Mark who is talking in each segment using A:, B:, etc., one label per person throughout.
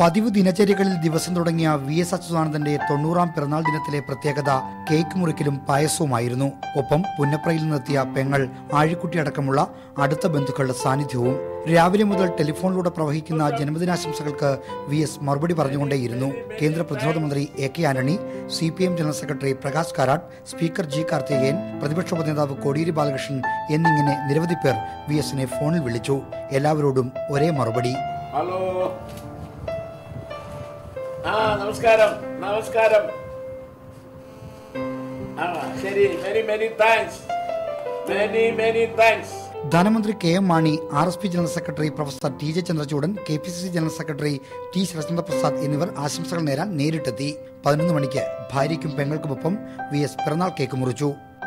A: പതിവ് ദിനചര്യകളിൽ ദിവസം തുടങ്ങിയ വി എസ് അച്യുതാനന്ദന്റെ തൊണ്ണൂറാം പിറന്നാൾ ദിനത്തിലെ പ്രത്യേകത കേക്ക് മുറിക്കലും പായസവുമായിരുന്നു ഒപ്പം പുന്നപ്രയിൽ നിന്നെത്തിയ പെങ്ങൾ ആഴിക്കുട്ടി അടക്കമുള്ള അടുത്ത ബന്ധുക്കളുടെ സാന്നിധ്യവും രാവിലെ മുതൽ ടെലിഫോണിലൂടെ പ്രവഹിക്കുന്ന ജന്മദിനാശംസകൾക്ക് വി എസ് മറുപടി പറഞ്ഞുകൊണ്ടേയിരുന്നു കേന്ദ്ര പ്രതിരോധ മന്ത്രി A K Antony C P M general secretary Prakash Karat speaker G Karthikeyan പ്രതിപക്ഷ ഉപനേതാവ് കോടിയേരി ബാലകൃഷ്ണൻ എന്നിങ്ങനെ നിരവധി പേർ വി എസിനെ ഫോണിൽ വിളിച്ചു എല്ലാവരോടും ഒരേ മറുപടി
B: ഹലോ ആ നമസ്കാരം നമസ്കാരം ആ ശരി many many thanks many many thanks
A: ധനമന്ത്രി K M Mani R S P general secretary professor T J Chandrachoodan K P C C general secretary T Sarachandra Prasad എന്നിവർ ആശംസകൾ നേരാൻ നേരിട്ടെത്തി പതിനൊന്ന് മണിക്ക് ഭാര്യയ്ക്കും പെങ്ങൾക്കുമൊപ്പം വി എസ് പിറന്നാൾ കേക്ക് മുറിച്ചു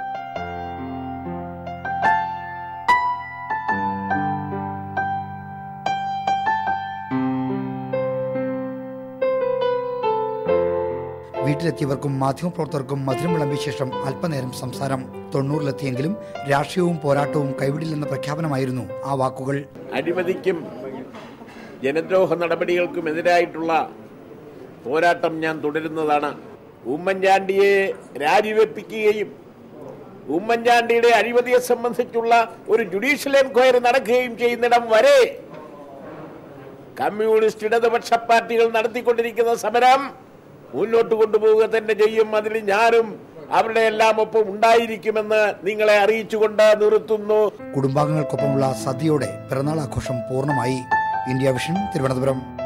A: വീട്ടിലെത്തിയവർക്കും മാധ്യമപ്രവർത്തകർക്കും മധുരം വിളമ്പിയ ശേഷം അല്പനേരം സംസാരം തൊണ്ണൂറിലെത്തിയെങ്കിലും രാഷ്ട്രീയവും പോരാട്ടവും കൈവിടില്ലെന്ന പ്രഖ്യാപനമായിരുന്നു ആ വാക്കുകൾ
B: അഴിമതിക്കും ജനദ്രോഹ നടപടികൾക്കും എതിരായിട്ടുള്ള പോരാട്ടം ഞാൻ തുടരുന്നതാണ് ഉമ്മൻചാണ്ടിയെ രാജിവെപ്പിക്കുകയും ഉമ്മൻചാണ്ടിയുടെ അഴിമതിയെ സംബന്ധിച്ചുള്ള ഒരു ജുഡീഷ്യൽ എൻക്വയറി നടക്കുകയും ചെയ്യുന്നിടം വരെ കമ്മ്യൂണിസ്റ്റ് ഇടതുപക്ഷ പാർട്ടികൾ നടത്തിക്കൊണ്ടിരിക്കുന്ന സമരം മുന്നോട്ട് കൊണ്ടുപോവുക തന്നെ ചെയ്യും അതിൽ ഞാനും അവരുടെ എല്ലാം ഒപ്പം ഉണ്ടായിരിക്കുമെന്ന് നിങ്ങളെ അറിയിച്ചുകൊണ്ട് നിർത്തുന്നു
A: കുടുംബാംഗങ്ങൾക്കൊപ്പമുള്ള സദ്യയോടെ പിറന്നാൾ ആഘോഷം പൂർണ്ണമായി ഇന്ത്യ വിഷൻ തിരുവനന്തപുരം